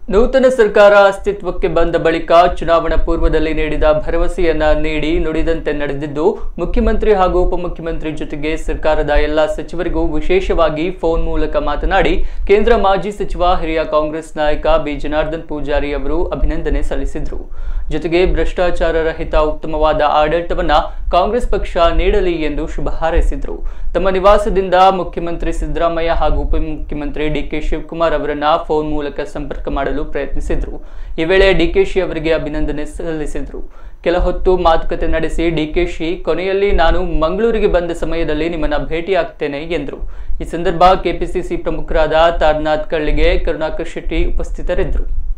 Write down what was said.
ನೂತನ ಸರ್ಕಾರ ಅಸ್ತಿತ್ವಕ್ಕೆ ಬಂದ ಬಳಿಕ ಚುನಾವಣಾ ಪೂರ್ವದಲ್ಲಿ ನೀಡಿದ ಭರವಸೆಯನ್ನ ನೀಡಿ ನುಡಿದಂತೆ ನಡೆದಿದ್ದು ಮುಖ್ಯಮಂತ್ರಿ ಹಾಗೂ ಉಪಮುಖ್ಯಮಂತ್ರಿ ಜೊತೆಗೆ ಸರ್ಕಾರದ ಎಲ್ಲಾ ಸಚಿವರಿಗೂ ವಿಶೇಷವಾಗಿ ಫೋನ್ ಮೂಲಕ ಮಾತನಾಡಿ ಕೇಂದ್ರ ಮಾಜಿ ಸಚಿವ ಹಿರಿಯ ಕಾಂಗ್ರೆಸ್ ನಾಯಕ ಬಿ ಜನಾರ್ದನ್ ಪೂಜಾರಿ ಅವರು ಅಭಿನಂದನೆ ಸಲ್ಲಿಸಿದರು ಜೊತೆಗೆ ಭ್ರಷ್ಟಾಚಾರ ರಹಿತ ಉತ್ತಮವಾದ ಆಡಳಿತವನ್ನ ಕಾಂಗ್ರೆಸ್ ಪಕ್ಷ ನೀಡಲಿ ಎಂದು ಶುಭ ಹಾರೈಸಿದರು ತಮ್ಮ ನಿವಾಸದಿಂದ ಮುಖ್ಯಮಂತ್ರಿ ಸಿದ್ದರಾಮಯ್ಯ ಹಾಗೂ ಉಪಮುಖ್ಯಮಂತ್ರಿ ಡಿಕೆ ಶಿವಕುಮಾರ್ ಅವರನ್ನ ಫೋನ್ ಮೂಲಕ ಸಂಪರ್ಕ ಮಾಡಲು ಪ್ರಯತ್ನಿಸಿದ್ರು ಈ ವೇಳೆ ಡಿಕೆಶಿ ಅವರಿಗೆ ಅಭಿನಂದನೆ ಸಲ್ಲಿಸಿದ್ರು ಕೆಲ ಹೊತ್ತು ಮಾತುಕತೆ ನಡೆಸಿ ಡಿಕೆಶಿ ಕೊನೆಯಲ್ಲಿ ನಾನು ಮಂಗಳೂರಿಗೆ ಬಂದ ಸಮಯದಲ್ಲಿ ನಿಮ್ಮನ್ನ ಭೇಟಿಯಾಗ್ತೇನೆ ಎಂದರು ಈ ಸಂದರ್ಭ ಕೆಪಿಸಿಸಿ ಪ್ರಮುಖರಾದ ತಾರನಾಥ್ ಕಳ್ಳಿಗೆ ಕರುಣಾಕರ್ ಶೆಟ್ಟಿ ಉಪಸ್ಥಿತರಿದ್ದರು